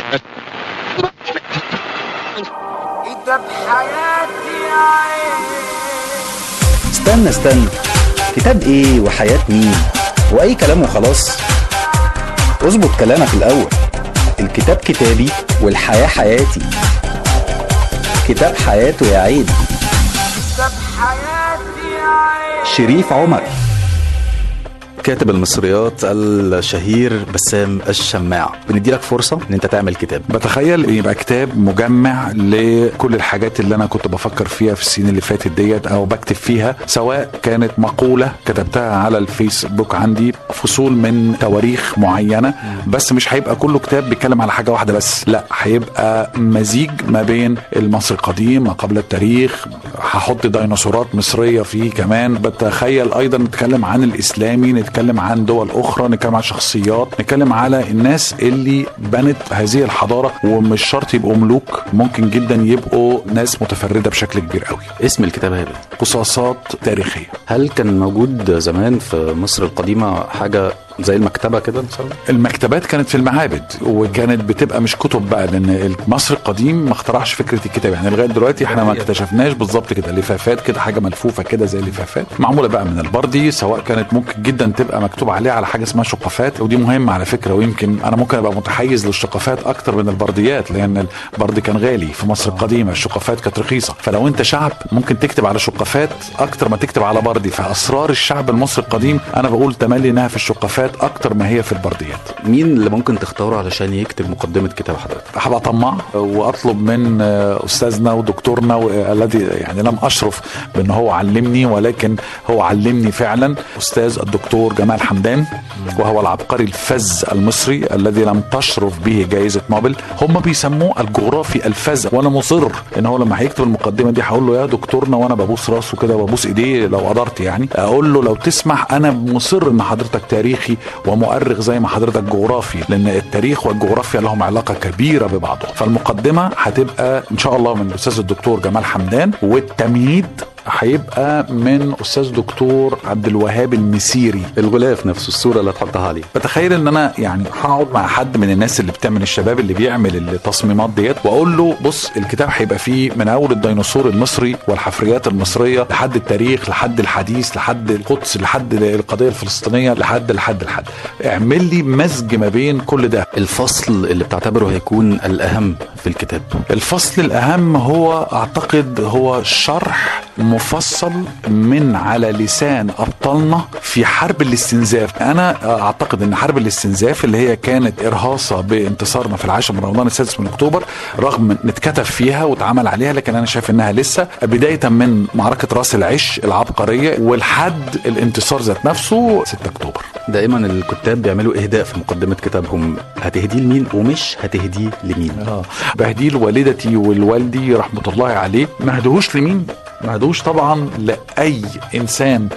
كتاب حياتي يا عين استنى استنى كتاب ايه وحياة مين واي كلام وخلاص اظبط كلامك الاول الكتاب كتابي والحياة حياتي كتاب حياته يا عيد كتاب حياتي يا عين شريف عمر كاتب المصريات الشهير بسام الشماع بنديلك فرصة ان انت تعمل كتاب بتخيل يبقى كتاب مجمع لكل الحاجات اللي انا كنت بفكر فيها في السنين اللي فاتت ديت او بكتب فيها سواء كانت مقولة كتبتها على الفيسبوك عندي فصول من تواريخ معينة بس مش هيبقى كله كتاب بيتكلم على حاجة واحدة بس لا هيبقى مزيج ما بين المصري القديم ما قبل التاريخ هحط ديناصورات مصرية فيه كمان بتخيل ايضا نتكلم عن الاسلامي نتكلم عن دول اخرى نتكلم عن شخصيات نتكلم على الناس اللي بنت هذه الحضارة ومش شرط يبقوا ملوك ممكن جدا يبقوا ناس متفردة بشكل كبير قوي اسم الكتاب هيبقى قصاصات تاريخية هل كان موجود زمان في مصر القديمة حاجة زي المكتبة كده مثلا المكتبات كانت في المعابد وكانت بتبقى مش كتب بقى لان مصر القديم ما اخترعش فكره الكتاب يعني لغايه دلوقتي احنا ما اكتشفناش بالظبط كده لفافات كده حاجه ملفوفه كده زي اللفافات معموله بقى من البردي سواء كانت ممكن جدا تبقى مكتوب عليها على حاجه اسمها شقافات ودي مهمه على فكره ويمكن انا ممكن ابقى متحيز للشقافات اكتر من البرديات لان البرد كان غالي في مصر القديمه الشقافات كانت رخيصه فلو انت شعب ممكن تكتب على شقافات اكتر ما تكتب على بردي فاسرار الشعب المصري القديم انا بقول تملي انها في الشقافات اكتر ما هي في البرديات مين اللي ممكن تختاره علشان يكتب مقدمة كتاب حضرتك هبقى طماع واطلب من استاذنا ودكتورنا و- الذي يعني لم اشرف بان هو علمني ولكن هو علمني فعلا استاذ الدكتور جمال حمدان وهو العبقري الفز المصري الذي لم تشرف به جائزه نوبل هم بيسموه الجغرافي الفز وانا مصر ان هو لما هيكتب المقدمه دي هقول له يا دكتورنا وانا ببوس راسه كده وببوس ايديه لو قدرت يعني اقول له لو تسمح انا مصر ان حضرتك تاريخي ومؤرخ زي ما حضرتك جغرافي لان التاريخ والجغرافيا لهم علاقه كبيره ببعضهم فالمقدمه هتبقى ان شاء الله من الاستاذ الدكتور جمال حمدان والتمهيد هيبقى من استاذ دكتور عبد الوهاب المسيري الغلاف نفسه الصورة اللي هتحطها عليه بتخيل ان انا يعني هقعد مع حد من الناس اللي بتعمل الشباب اللي بيعمل التصميمات ديت واقول له بص الكتاب هيبقى فيه من اول الديناصور المصري والحفريات المصريه لحد التاريخ لحد الحديث لحد القدس لحد القضيه الفلسطينيه لحد لحد لحد اعمل لي مزج ما بين كل ده الفصل اللي بتعتبره هيكون الأهم في الكتاب الفصل الاهم هو اعتقد هو شرح مفصل من على لسان ابطالنا في حرب الاستنزاف انا اعتقد ان حرب الاستنزاف اللي هي كانت ارهاصه بانتصارنا في العاشر من رمضان السادس من اكتوبر رغم ان اتكتب فيها واتعمل عليها لكن انا شايف انها لسه بدايه من معركه راس العش العبقريه ولحد الانتصار ذات نفسه 6 اكتوبر دائما الكتاب بيعملوا إهداء في مقدمة كتابهم هتهديه لمين ومش هتهديه لمين اه بهديه لوالدتي والوالدي رحمه الله عليه ما هدوش لمين؟ ما هدوش طبعا لاي انسان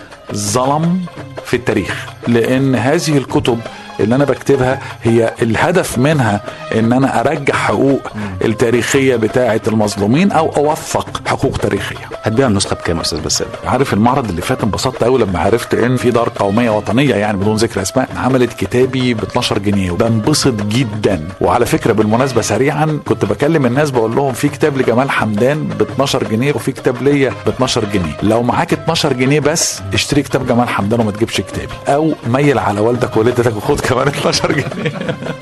ظلم في التاريخ لان هذه الكتب اللي انا بكتبها هي الهدف منها ان انا ارجع حقوق التاريخيه بتاعه المظلومين او اوثق حقوق تاريخيه هتبيع النسخة بكام يا أستاذ بسام؟ عارف المعرض اللي فات انبسطت قوي لما عرفت ان في دار قوميه وطنيه يعني بدون ذكر اسماء عملت كتابي ب 12 جنيه وبنبسط جدا وعلى فكره بالمناسبه سريعا كنت بكلم الناس بقول لهم في كتاب لجمال حمدان ب 12 جنيه وفي كتاب ليا ب 12 جنيه لو معاك 12 جنيه بس اشتري كتاب جمال حمدان وما تجيبش كتابي او ميل على والدك ووالدتك وخد كمان 12 جنيه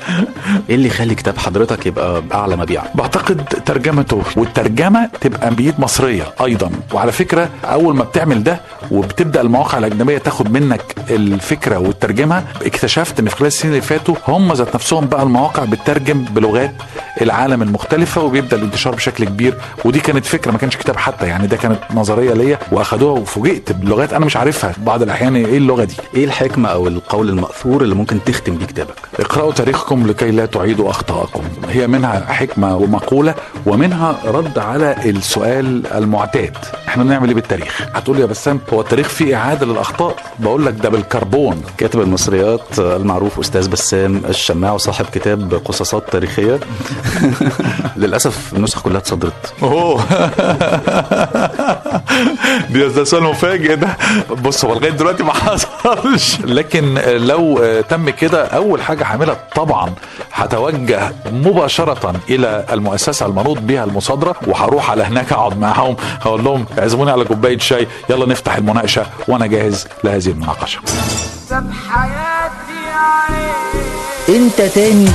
إيه اللي يخلي كتاب حضرتك يبقى أعلى مبيعا؟ بعتقد ترجمته والترجمه تبقى بيد مصريه ايضا وعلى فكره اول ما بتعمل ده وبتبدا المواقع الاجنبيه تاخد منك الفكره وتترجمها اكتشفت ان في خلال السنين اللي فاتوا هم ذات نفسهم بقى المواقع بتترجم بلغات العالم المختلفه وبيبدا الانتشار بشكل كبير ودي كانت فكره ما كانش كتاب حتى يعني ده كانت نظريه ليا واخدوها وفوجئت بلغات انا مش عارفها بعض الاحيان ايه اللغه دي إيه الحكمة أو القول المأثور اللي ممكن تختم بيه كتابك؟ اقرأوا تاريخكم لكي لا تعيدوا أخطاءكم هي منها حكمة ومقولة ومنها رد على السؤال المعتاد احنا بنعمل ايه بالتاريخ هتقول لي يا بسام هو التاريخ فيه إعادة للأخطاء بقول لك ده بالكربون كاتب المصريات المعروف أستاذ بسام الشماع وصاحب كتاب قصصات تاريخية للأسف النسخ كلها اتصدرت اوه دي ده سؤال مفاجئ ده بص هو لغايه دلوقتي ما حصلش لكن لو تم كده اول حاجه هعملها طبعا هتوجه مباشره الى المؤسسه المنوط بها المصادره وهروح على هناك اقعد معاهم هقول لهم اعزموني على كوبايه شاي يلا نفتح المناقشه وانا جاهز لهذه المناقشه ساب حياتي عين انت تاني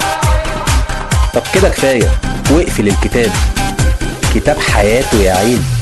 طب كده كفايه واقفل الكتاب كتاب حياته يا عين